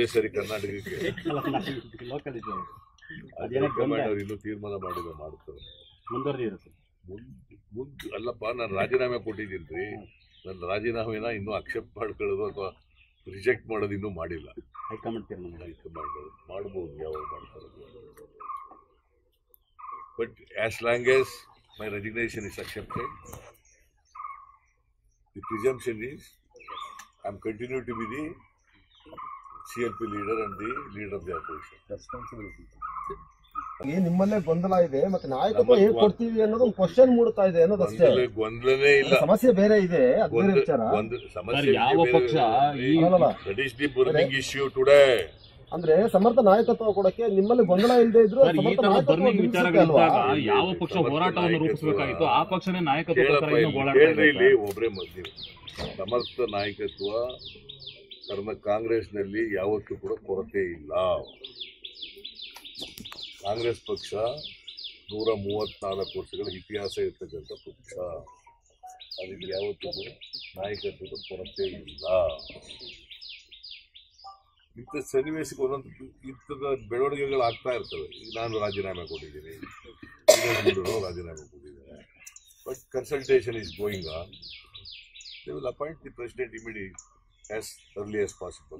ಸರಿ ಕರ್ನಾಟಕಕ್ಕೆ ಲೋಕಲ್ ಇದು ಅದೇನೋ ಹೈಕಮಾಂಡ್ ಅವ್ರು ಇನ್ನೂ ತೀರ್ಮಾನ ಮಾಡಿದ್ರೆ ಮಾಡ್ತಾರೆ ಮುಂದುವರೆದಿರುತ್ತೆ ಮುಂದ್ ಮುಂದ್ ಅಲ್ಲಪ್ಪ ನಾನು ರಾಜೀನಾಮೆ ಕೊಟ್ಟಿದ್ದೀನಿ ರೀ ನನ್ನ ರಾಜೀನಾಮೆನ ಇನ್ನೂ ಅಕ್ಸೆಪ್ಟ್ ಮಾಡ್ಕೊಳ್ಳೋದು ಅಥವಾ ರಿಜೆಕ್ಟ್ ಮಾಡೋದು ಇನ್ನೂ ಮಾಡಿಲ್ಲ ಹೈಕಮಾಂಡ್ ತೀರ್ಮಾನ ಮಾಡಿ. ಹೈಕಮಾಂಡ್ ಅವ್ರು ಮಾಡ್ಬೋದು ಯಾವಾಗ ಮಾಡ್ತಾರೆ but as long as my resignation is accepted the presumption is I am continue to be the C L P leader and the leader of the opposition ಈ ನಿಮ್ಮಲ್ಲೇ ಗೊಂದಲ ಇದೆ ಮತ್ತೆ ನಾಯಕತ್ವ ಹೇಗ್ ಕೊಡ್ತೀವಿ ಅನ್ನೋದು ಒಂದು ಕ್ವಶನ್ ಮೂಡ್ತಾ ಇದೆ ಅನ್ನೋದಷ್ಟೇ ಗೊಂದಲ ಗೊಂದಲನೇ ಇಲ್ಲ ಸಮಸ್ಯೆ ಬೇರೆ ಇದೆ ಅದ್ ಬೇರೆ ಒಂದು ವಿಚಾರ ಒಂದು ಸಮಸ್ಯೆ ಯಾವ ಪಕ್ಷ ಈ- ಅಲ್ಲಲ್ಲ that is the burning issue today ಅಂದ್ರೆ ಸಮರ್ಥ ನಾಯಕತ್ವ ಕೊಡಕ್ಕೆ ನಿಮ್ಮಲ್ಲಿ ಗೊಂದಲ ಇಲ್ಲದೆ ಇದ್ರು ಸರ್ ಈ ಸಮರ್ಥ ತರ ನಾಯಕತ್ವ ಬರ್ನಿಂಗ್ ನಿಲ್ಸುತ್ತೆ ವಿಚಾರಗಳಿದ್ದಾಗ ಅಲ್ವಾ? ಯಾವ ಪಕ್ಷ ಹೋರಾಟವನ್ನು ರೂಪಿಸಬೇಕಾಗಿತ್ತು ಆ ಪಕ್ಷನೇ ನಾಯಕತ್ವ ಕೇಳಪ್ಪ ಇನ್ನೂ ಇಲ್ಲಿ, ಓಡಾಡ್ತಾ ಕೇಳ್ರಿ ಇಲ್ಲಿ ಇದೆ ಒಬ್ರೇ ಮಧ್ಯ ಸಮರ್ಥ ನಾಯಕತ್ವ ಕರ್ನ ಕಾಂಗ್ರೆಸ್ನಲ್ಲಿ ಯಾವತ್ತೂ ಕೂಡ ಕೊರತೆ ಇಲ್ಲ ಕಾಂಗ್ರೆಸ್ ಪಕ್ಷ ನೂರ ಮೂವತ್ನಾಲ್ಕು ವರ್ಷಗಳ ಇತಿಹಾಸ ಇರ್ತಕ್ಕಂಥ ಪಕ್ಷ ಅದಕ್ಕೆ ಯಾವತ್ತೂ ಕೂಡ ನಾಯಕತ್ವದ ಕೊರತೆ ಇಲ್ಲ ಇಂಥ ಸನ್ನಿವೇಶಕ್ಕೆ ಒಂದೊಂದು ಇಂಥದ ಬೆಳವಣಿಗೆಗಳು ಆಗ್ತಾ ಇರ್ತವೆ ಈಗ ನಾನು ರಾಜೀನಾಮೆ ಕೊಟ್ಟಿದ್ದೀನಿ ಇನ್ನೊಬ್ರು ರಾಜೀನಾಮೆ ಕೊಟ್ಟಿದ್ದಾರೆ but consultation is going on. They will appoint the president immediately as early as possible.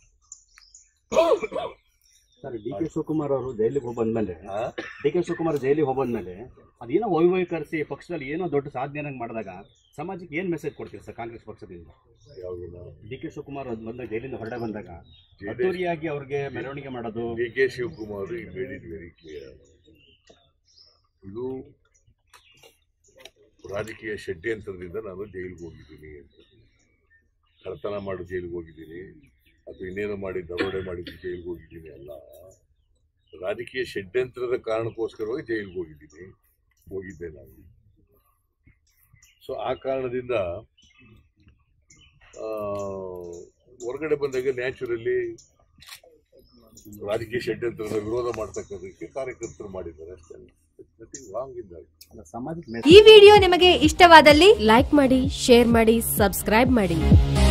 Sir D K Shivakumar ಅವರು ಜೈಲಿಗೆ ಹೋಗಿ ಬಂದ್ಮೇಲೆ ಆ? ಡಿ ಕೆ ಶಿವಕುಮಾರ್ ಜೈಲಿಗೆ ಹೋಗಿ ಬಂದ್ಮೇಲೆ ಅದೇನೋ ವೈವೈಕರಿಸಿ ಪಕ್ಷದಲ್ಲಿ ಏನೋ ದೊಡ್ಡ ಸಾಧನೆ ಮಾಡಿದಾಗ ಸಮಾಜಕ್ಕೆ ಏನ್ ಮೆಸೇಜ್ ಕೊಡ್ತೀರಿ ಸರ್ ಕಾಂಗ್ರೆಸ್ ಪಕ್ಷದಿಂದ ಯಾವ್ದನ್ನ ಡಿ ಕೆ ಶಿವಕುಮಾರ್ ಅವ್ರು ಬಂದಾಗ ಜೈಲಿಂದ ಹೊರಡೆ ಬಂದಾಗ JD ಅದ್ದೂರಿಯಾಗಿ ಅವ್ರಿಗೆ ಮೆರವಣಿಗೆ ಮಾಡೋದು D K Shivakumar made it very clear ಇದು ರಾಜಕೀಯ ಷಡ್ಯಂತ್ರದಿಂದ ನಾನು ಜೈಲಿಗೆ ಹೋಗಿದ್ದೀನಿ ಅಂತ ಕಳ್ತನ ಮಾಡಿ ಜೈಲಿಗೆ ಹೋಗಿದ್ದೀನಿ ಅಥವಾ ಇನ್ನೇನೋ ಮಾಡಿ ದರೋಡೆ ಮಾಡಿದ್ದು ಜೈಲಿಗೆ ಹೋಗಿದ್ದೀನಿ ಅಲ್ಲ ರಾಜಕೀಯ ಷಡ್ಯಂತ್ರದ ಕಾರಣಕ್ಕೋಸ್ಕರವಾಗಿ ಜೈಲಿಗೆ ಹೋಗಿದ್ದೀನಿ ಹೋಗಿದ್ದೆ ನಾನು ಸೊ ಆ ಕಾರಣದಿಂದ ಆ, ಹೊರಗಡೆ ಬಂದಾಗ ನ್ಯಾಚುರಲಿ ರಾಜಕೀಯ ಷಡ್ಯಂತ್ರದ ವಿರೋಧ ಮಾಡ್ತಕ್ಕಂಥಕ್ಕೆ ಕಾರ್ಯಕರ್ತರು ಮಾಡಿದ್ದಾರೆ ಅಷ್ಟೇ ನಥಿಂಗ್ ರಾಂಗ್ ಇನ್ ದಟ್ ಸಮಾಜಕ್ಕೆ ಈ ವಿಡಿಯೋ ನಿಮಗೆ ಇಷ್ಟವಾದಲ್ಲಿ ಲೈಕ್ ಮಾಡಿ ಶೇರ್ ಮಾಡಿ ಸಬ್ಸ್ಕ್ರೈಬ್ ಮಾಡಿ